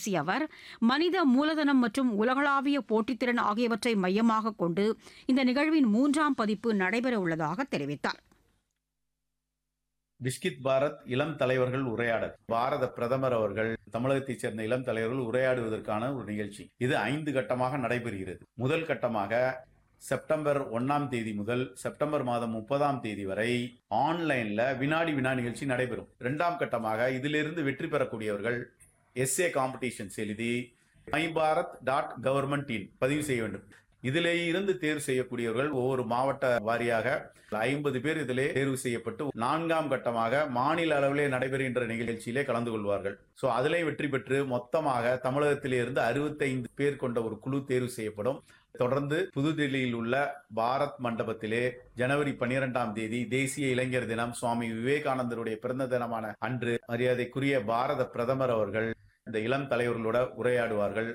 பேசிய அவர் மனித மூலதனம் மற்றும் உலகளாவிய போட்டித்திறன் ஆகியவற்றை மையமாக கொண்டு இந்த நிகழ்வின் மூன்றாம் பதிப்பு நடைபெற உள்ளதாக தெரிவித்தார் பிஸ்கித் பாரத் இளம் தலைவர்கள் உரையாடல் பாரத பிரதமர் அவர்கள் தமிழகத்தைச் சேர்ந்த இளம் தலைவர்கள் உரையாடுவதற்கான ஒரு நிகழ்ச்சி இது ஐந்து கட்டமாக நடைபெறுகிறது முதல் கட்டமாக செப்டம்பர் ஒன்னாம் தேதி முதல் செப்டம்பர் மாதம் முப்பதாம் தேதி வரை ஆன்லைன்ல வினாடி வினா நிகழ்ச்சி நடைபெறும் இரண்டாம் கட்டமாக இதிலிருந்து வெற்றி பெறக்கூடியவர்கள் எஸ்ஏ காம்படிஷன்ஸ் எழுதி my Bharat dot government in பதிவு செய்ய வேண்டும் இதிலே இருந்து தேர்வு செய்யக்கூடியவர்கள் ஒவ்வொரு மாவட்ட வாரியாக ஐம்பது பேர் இதிலே தேர்வு செய்யப்பட்டு நான்காம் கட்டமாக மாநில அளவிலே நடைபெறுகின்ற நிகழ்ச்சியிலே கலந்து கொள்வார்கள் சோ அதிலே வெற்றி பெற்று மொத்தமாக தமிழகத்திலே இருந்து அறுபத்தைந்து பேர் கொண்ட ஒரு குழு தேர்வு செய்யப்படும் தொடர்ந்து புதுதில்லியில் உள்ள பாரத் மண்டபத்திலே ஜனவரி பனிரெண்டாம் தேதி தேசிய இளைஞர் தினம் சுவாமி விவேகானந்தருடைய பிறந்த தினமான அன்று மரியாதைக்குரிய பாரத பிரதமர் அவர்கள் இந்த இளம் தலைவர்களோட உரையாடுவார்கள்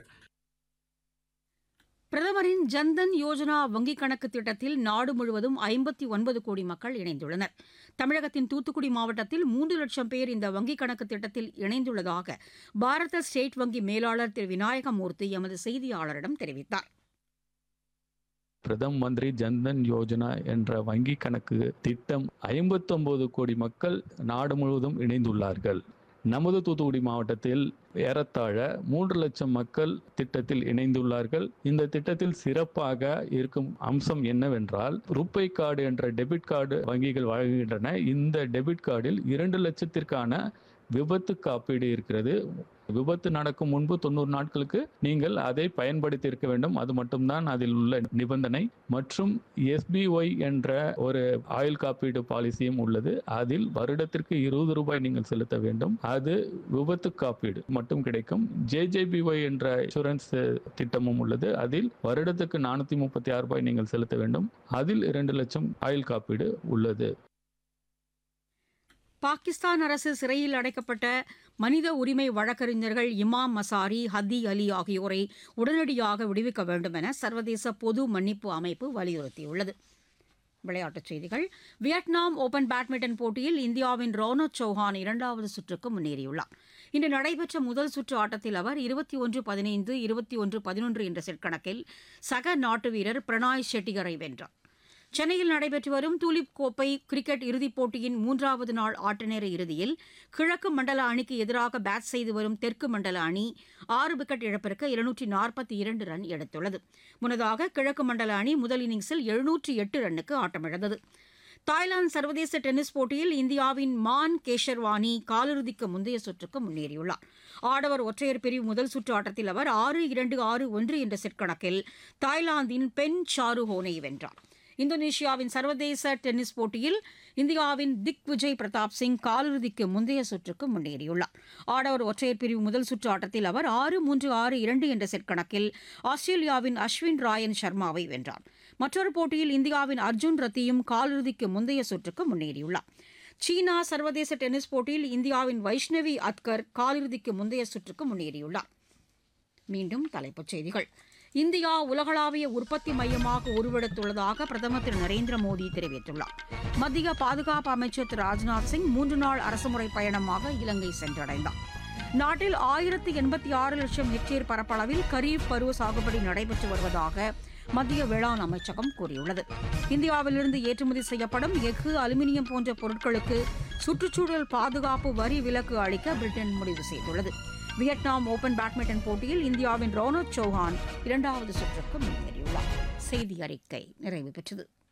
பிரதமரின் ஜன்தன் யோஜனா வங்கிக் கணக்கு திட்டத்தில் நாடு முழுவதும் ஐம்பத்தி ஒன்பது கோடி மக்கள் இணைந்துள்ளனர் தமிழகத்தின் தூத்துக்குடி மாவட்டத்தில் மூன்று லட்சம் பேர் இந்த வங்கிக் கணக்கு திட்டத்தில் இணைந்துள்ளதாக பாரத ஸ்டேட் வங்கி மேலாளர் திரு விநாயகமூர்த்தி எமது செய்தியாளரிடம் தெரிவித்தார் பிரதம் மந்திரி ஜன்தன் யோஜனா என்ற வங்கி கணக்கு திட்டம் ஐம்பத்தொன்பது கோடி மக்கள் நாடு முழுவதும் இணைந்துள்ளார்கள் நமது தூத்துக்குடி மாவட்டத்தில் ஏறத்தாழ மூன்று லட்சம் மக்கள் திட்டத்தில் இணைந்துள்ளார்கள் இந்த திட்டத்தில் சிறப்பாக இருக்கும் அம்சம் என்னவென்றால் ருப்பை கார்டு என்ற டெபிட் கார்டு வங்கிகள் வழங்குகின்றன இந்த டெபிட் கார்டில் இரண்டு லட்சத்திற்கான விபத்து காப்பீடு இருக்கிறது விபத்து நடக்கும் முன்பு தொண்ணூறு நாட்களுக்கு நீங்கள் அதை பயன்படுத்தி இருக்க வேண்டும் அது மட்டும்தான் அதில் உள்ள நிபந்தனை மற்றும் எஸ்பிஒய் என்ற ஒரு ஆயுள் காப்பீடு பாலிசியும் உள்ளது அதில் வருடத்திற்கு இருபது ரூபாய் நீங்கள் செலுத்த வேண்டும் அது விபத்து காப்பீடு மட்டும் கிடைக்கும் ஜேஜேபிஒய் என்ற இன்சூரன்ஸ் திட்டமும் உள்ளது அதில் வருடத்துக்கு நானூத்தி முப்பத்தி ஆறு ரூபாய் நீங்கள் செலுத்த வேண்டும் அதில் இரண்டு லட்சம் ஆயுள் காப்பீடு உள்ளது பாகிஸ்தான் அரசு சிறையில் அடைக்கப்பட்ட மனித உரிமை வழக்கறிஞர்கள் இமாம் மசாரி ஹத்தி அலி ஆகியோரை உடனடியாக விடுவிக்க வேண்டும் என சர்வதேச பொது மன்னிப்பு அமைப்பு வலியுறுத்தியுள்ளது விளையாட்டுச் செய்திகள் வியட்நாம் ஓபன் பேட்மிண்டன் போட்டியில் இந்தியாவின் ரோனத் சௌஹான் இரண்டாவது சுற்றுக்கு முன்னேறியுள்ளார் இன்று நடைபெற்ற முதல் சுற்று ஆட்டத்தில் அவர் இருபத்தி ஒன்று பதினைந்து இருபத்தி ஒன்று பதினொன்று என்ற செட் கணக்கில் சக நாட்டு வீரர் பிரணாய் ஷெட்டிகரை வென்றார் சென்னையில் நடைபெற்று வரும் தூலிப் கோப்பை கிரிக்கெட் இறுதிப் போட்டியின் மூன்றாவது நாள் ஆட்டநேர இறுதியில் கிழக்கு மண்டல அணிக்கு எதிராக பேட் செய்து வரும் தெற்கு மண்டல அணி ஆறு விக்கெட் இழப்பிற்கு இருநூற்றி நாற்பத்தி இரண்டு ரன் எடுத்துள்ளது முன்னதாக கிழக்கு மண்டல அணி முதல் இன்னிங்ஸில் எழுநூற்றி எட்டு ரன்னுக்கு ஆட்டமிழந்தது தாய்லாந்து சர்வதேச டென்னிஸ் போட்டியில் இந்தியாவின் மான் கேஷர்வானி காலிறுதிக்கு முந்தைய சுற்றுக்கு முன்னேறியுள்ளார் ஆடவர் ஒற்றையர் பிரிவு முதல் சுற்று ஆட்டத்தில் அவர் ஆறு இரண்டு ஆறு ஒன்று என்ற செட் கணக்கில் தாய்லாந்தின் பென் சாரு ஹோனை வென்றார் இந்தோனேஷியாவின் சர்வதேச டென்னிஸ் போட்டியில் இந்தியாவின் திக் விஜய் பிரதாப் சிங் காலிறுதிக்கு முந்தைய சுற்றுக்கு முன்னேறியுள்ளார் ஆடவர் ஒற்றையர் பிரிவு முதல் சுற்று ஆட்டத்தில் அவர் ஆறு மூன்று ஆறு இரண்டு என்ற செட் கணக்கில் ஆஸ்திரேலியாவின் அஸ்வின் ராயன் சர்மாவை வென்றார் மற்றொரு போட்டியில் இந்தியாவின் அர்ஜுன் ரத்தியும் காலிறுதிக்கு முந்தைய சுற்றுக்கு முன்னேறியுள்ளார் சீனா சர்வதேச டென்னிஸ் போட்டியில் இந்தியாவின் வைஷ்ணவி அத்கர் காலிறுதிக்கு முந்தைய சுற்றுக்கு முன்னேறியுள்ளார் மீண்டும் தலைப்புச் செய்திகள் இந்தியா உலகளாவிய உற்பத்தி மையமாக உருவெடுத்துள்ளதாக பிரதமர் திரு நரேந்திர மோடி தெரிவித்துள்ளார் மத்திய பாதுகாப்பு அமைச்சர் திரு ராஜ்நாத் சிங் மூன்று நாள் அரசுமுறை பயணமாக இலங்கை சென்றடைந்தார் நாட்டில் ஆயிரத்து எண்பத்தி ஆறு லட்சம் ஹெக்டேர் பரப்பளவில் கரீப் பருவ சாகுபடி நடைபெற்று வருவதாக மத்திய வேளாண் அமைச்சகம் கூறியுள்ளது இந்தியாவிலிருந்து ஏற்றுமதி செய்யப்படும் எஃகு அலுமினியம் போன்ற பொருட்களுக்கு சுற்றுச்சூழல் பாதுகாப்பு வரி விலக்கு அளிக்க பிரிட்டன் முடிவு செய்துள்ளது வியட்நாம் ஓபன் பேட்மிண்டன் போட்டியில் இந்தியாவின் ரோனத் சௌஹான் இரண்டாவது சுற்றுக்கு முன்னேறியுள்ளார் செய்தி அறிக்கை நிறைவு பெற்றது